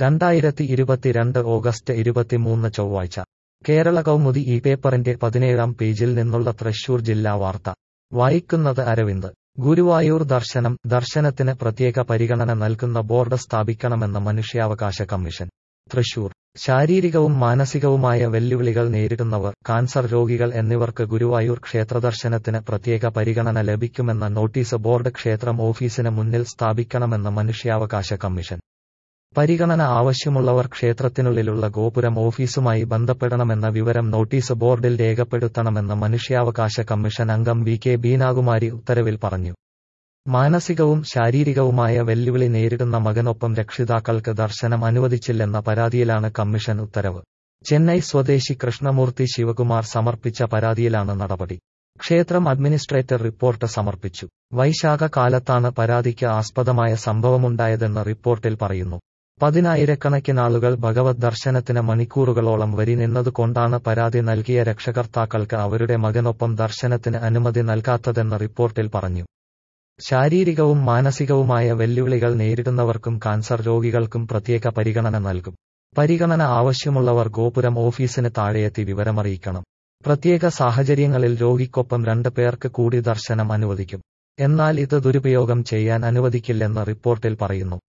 രണ്ടായിരത്തി ഇരുപത്തിരണ്ട് ഓഗസ്റ്റ് ഇരുപത്തിമൂന്ന് ചൊവ്വാഴ്ച കേരള കൗമുദി ഈ പേപ്പറിന്റെ പതിനേഴാം പേജിൽ നിന്നുള്ള തൃശൂർ ജില്ലാ വാർത്ത വായിക്കുന്നത് അരവിന്ദ് ഗുരുവായൂർ ദർശനം ദർശനത്തിന് പ്രത്യേക പരിഗണന നൽകുന്ന ബോർഡ് സ്ഥാപിക്കണമെന്ന് മനുഷ്യാവകാശ കമ്മീഷൻ തൃശൂർ ശാരീരികവും മാനസികവുമായ വെല്ലുവിളികൾ നേരിടുന്നവർ കാൻസർ രോഗികൾ എന്നിവർക്ക് ഗുരുവായൂർ ക്ഷേത്രദർശനത്തിന് പ്രത്യേക പരിഗണന ലഭിക്കുമെന്ന നോട്ടീസ് ബോർഡ് ക്ഷേത്രം ഓഫീസിന് മുന്നിൽ സ്ഥാപിക്കണമെന്ന് മനുഷ്യാവകാശ കമ്മീഷൻ പരിഗണന ആവശ്യമുള്ളവർ ക്ഷേത്രത്തിനുള്ളിലുള്ള ഗോപുരം ഓഫീസുമായി ബന്ധപ്പെടണമെന്ന വിവരം നോട്ടീസ് ബോർഡിൽ രേഖപ്പെടുത്തണമെന്ന് മനുഷ്യാവകാശ കമ്മീഷൻ അംഗം വി കെ ബീനാകുമാരി ഉത്തരവിൽ പറഞ്ഞു മാനസികവും ശാരീരികവുമായ വെല്ലുവിളി നേരിടുന്ന മകനൊപ്പം രക്ഷിതാക്കൾക്ക് ദർശനം അനുവദിച്ചില്ലെന്ന പരാതിയിലാണ് കമ്മീഷൻ ഉത്തരവ് ചെന്നൈ സ്വദേശി കൃഷ്ണമൂർത്തി ശിവകുമാർ സമർപ്പിച്ച പരാതിയിലാണ് നടപടി ക്ഷേത്രം അഡ്മിനിസ്ട്രേറ്റർ റിപ്പോർട്ട് സമർപ്പിച്ചു വൈശാഖ കാലത്താണ് പരാതിക്ക് ആസ്പദമായ സംഭവമുണ്ടായതെന്ന് റിപ്പോർട്ടിൽ പറയുന്നു പതിനായിരക്കണക്കിനാളുകൾ ഭഗവത് ദർശനത്തിന് മണിക്കൂറുകളോളം വരി നിന്നതുകൊണ്ടാണ് പരാതി നൽകിയ രക്ഷകർത്താക്കൾക്ക് അവരുടെ മകനൊപ്പം ദർശനത്തിന് അനുമതി നൽകാത്തതെന്ന് റിപ്പോർട്ടിൽ പറഞ്ഞു ശാരീരികവും മാനസികവുമായ വെല്ലുവിളികൾ നേരിടുന്നവർക്കും കാൻസർ രോഗികൾക്കും പ്രത്യേക പരിഗണന നൽകും പരിഗണന ആവശ്യമുള്ളവർ ഗോപുരം ഓഫീസിന് താഴെയെത്തി വിവരമറിയിക്കണം പ്രത്യേക സാഹചര്യങ്ങളിൽ രോഗിക്കൊപ്പം രണ്ട് പേർക്ക് കൂടി ദർശനം അനുവദിക്കും എന്നാൽ ഇത് ദുരുപയോഗം ചെയ്യാൻ അനുവദിക്കില്ലെന്ന് റിപ്പോർട്ടിൽ പറയുന്നു